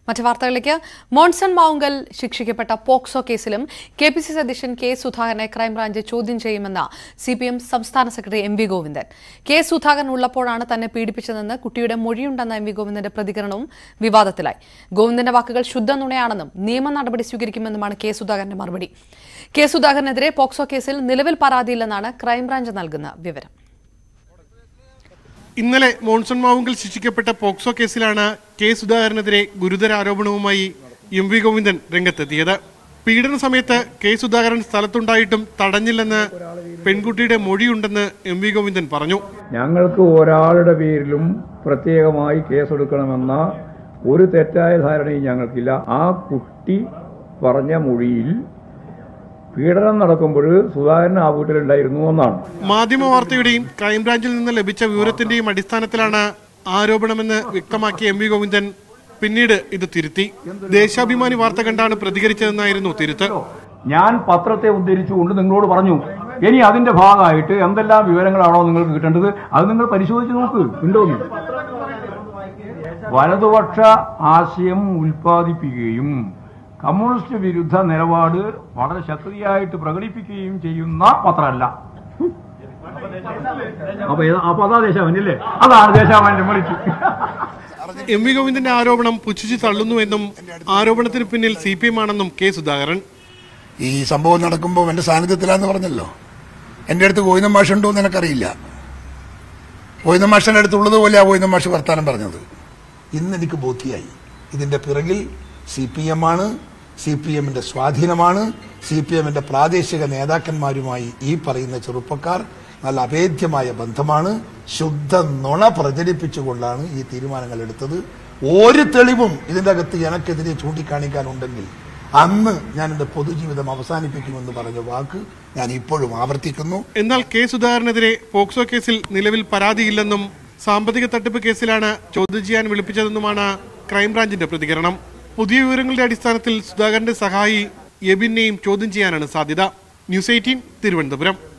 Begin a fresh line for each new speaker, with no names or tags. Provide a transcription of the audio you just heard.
മറ്റു വാർത്തകളിലേക്ക് മോൺസൺ മാവുങ്കൽ ശിക്ഷിക്കപ്പെട്ട പോക്സോ കേസിലും കെ പി സി സി അധ്യക്ഷൻ കെ സുധാകരനെ ക്രൈംബ്രാഞ്ച് ചോദ്യം ചെയ്യുമെന്ന് സി പി എം സംസ്ഥാന secretary M V Govindan K Sudhakaran ഉള്ളപ്പോഴാണ് തന്നെ പീഡിപ്പിച്ചതെന്ന് കുട്ടിയുടെ മൊഴിയുണ്ടെന്ന എം വി ഗോവിന്ദന്റെ പ്രതികരണവും വിവാദത്തിലായി ഗോവിന്ദന്റെ വാക്കുകൾ ശുദ്ധ നുണയാണെന്നും നിയമ നടപടി സ്വീകരിക്കുമെന്നുമാണ് കെ സുധാകരന്റെ മറുപടി കെ സുധാകരനെതിരെ പോക്സോ കേസിൽ നിലവിൽ പരാതിയില്ലെന്നാണ് ക്രൈംബ്രാഞ്ച് നൽകുന്ന വിവരം
ഇന്നലെ മോൺസൺ മാവുങ്കൽ ശിക്ഷിക്കപ്പെട്ട പോക്സോ കേസിലാണ് കെ സുധാകരനെതിരെ ഗുരുതര ആരോപണവുമായി എം വി ഗോവിന്ദൻ രംഗത്തെത്തിയത് പീഡന സമയത്ത് കെ സുധാകരൻ സ്ഥലത്തുണ്ടായിട്ടും തടഞ്ഞില്ലെന്ന് പെൺകുട്ടിയുടെ മൊഴിയുണ്ടെന്ന് എം വി ഗോവിന്ദൻ പറഞ്ഞു
ഞങ്ങൾക്ക് ഒരാളുടെ പേരിലും പ്രത്യേകമായി കേസെടുക്കണമെന്ന ഒരു തെറ്റായ ധാരണയും ഞങ്ങൾക്കില്ല ആ കുട്ടി പറഞ്ഞ മൊഴിയിൽ പീഡനം നടക്കുമ്പോൾ സുധാകരൻ ആ വീട്ടിലുണ്ടായിരുന്നു എന്നാണ്
മാധ്യമ വാർത്തയുടെയും ക്രൈംബ്രാഞ്ചിൽ നിന്ന് ലഭിച്ച വിവരത്തിന്റെയും അടിസ്ഥാനത്തിലാണ് ആരോപണമെന്ന് വ്യക്തമാക്കിയ എം വി ഗോവിന്ദൻ പിന്നീട് ഇത് തിരുത്തി ദേശാഭിമാനി വാർത്ത കണ്ടാണ് പ്രതികരിച്ചതെന്നായിരുന്നു തിരുത്ത്
ഞാൻ പത്രത്തെ ഉദ്ധരിച്ചുകൊണ്ട് നിങ്ങളോട് പറഞ്ഞു ഇനി അതിന്റെ ഭാഗമായിട്ട് എന്തെല്ലാം വിവരങ്ങളാണോ നിങ്ങൾക്ക് കിട്ടേണ്ടത് അത് നിങ്ങൾ പരിശോധിച്ച് നോക്ക് ഉണ്ടോന്ന് വലതുപക്ഷ ആശയം ഉൽപ്പാദിപ്പിക്കുകയും കമ്മ്യൂണിസ്റ്റ് വിരുദ്ധ നിലപാട് വളരെ ശക്തിയായിട്ട് പ്രകടിപ്പിക്കുകയും ചെയ്യുന്ന പത്രമല്ല അപ്പൊ ഏതാ- അപ്പൊ അതാ ദേശാഭനല്ലേ അതാണ് ദേശാഭനെ വിളിച്ചു
എം വി ഗോവിന്ദന്റെ ആരോപണം പുച്ഛിച്ചു തള്ളുന്നുവെന്നും ആരോപണത്തിന് പിന്നിൽ സി പി എം ആണെന്നും കെ സുധാകരൻ
ഈ സംഭവം നടക്കുമ്പോൾ എന്റെ സാന്നിധ്യത്തിലാന്ന് പറഞ്ഞല്ലോ എന്റെ അടുത്ത് ഗോവിന്ദ മാഷ് ഉണ്ടോ എന്ന് എനിക്കറിയില്ല ഗോവിന്ദ മാഷിന്റെ അടുത്തുള്ളത് പോലെ ആ ഗോവിന്ദ മാഷ് വർത്താനം പറഞ്ഞത് ഇന്ന് എനിക്ക് ബോധ്യായി ഇതിന്റെ പിറകിൽ സി പി എം ആണ് സി പി എമ്മിന്റെ സ്വാധീനമാണ് സി പി എമ്മിന്റെ പ്രാദേശിക നേതാക്കന്മാരുമായി ഈ പറയുന്ന ചെറുപ്പക്കാർ നല്ല അഭേദ്യമായ ബന്ധമാണ് ശുദ്ധ നുണ പ്രചരിപ്പിച്ചുകൊണ്ടാണ് ഈ തീരുമാനങ്ങൾ എടുത്തത് ഒരു തെളിവും ഇതിന്റെ അകത്ത് എനക്കെതിരെ ചൂണ്ടിക്കാണിക്കാനുണ്ടെങ്കിൽ അന്ന് ഞാൻ എന്റെ പൊതുജീവിതം അവസാനിപ്പിക്കുമെന്ന് പറഞ്ഞ വാക്ക് ഞാൻ ഇപ്പോഴും ആവർത്തിക്കുന്നു
എന്നാൽ കെ സുധാകരനെതിരെ പോക്സോ കേസിൽ നിലവിൽ പരാതിയില്ലെന്നും സാമ്പത്തിക തട്ടിപ്പ് കേസിലാണ് ചോദ്യം ചെയ്യാൻ വിളിപ്പിച്ചതെന്നുമാണ് ക്രൈംബ്രാഞ്ചിന്റെ പ്രതികരണം പുതിയ വിവരങ്ങളുടെ അടിസ്ഥാനത്തിൽ സുധാകരന്റെ സഹായി എബിനെയും ചോദ്യം ചെയ്യാനാണ് സാധ്യത ന്യൂസ് എയ്റ്റീൻ തിരുവനന്തപുരം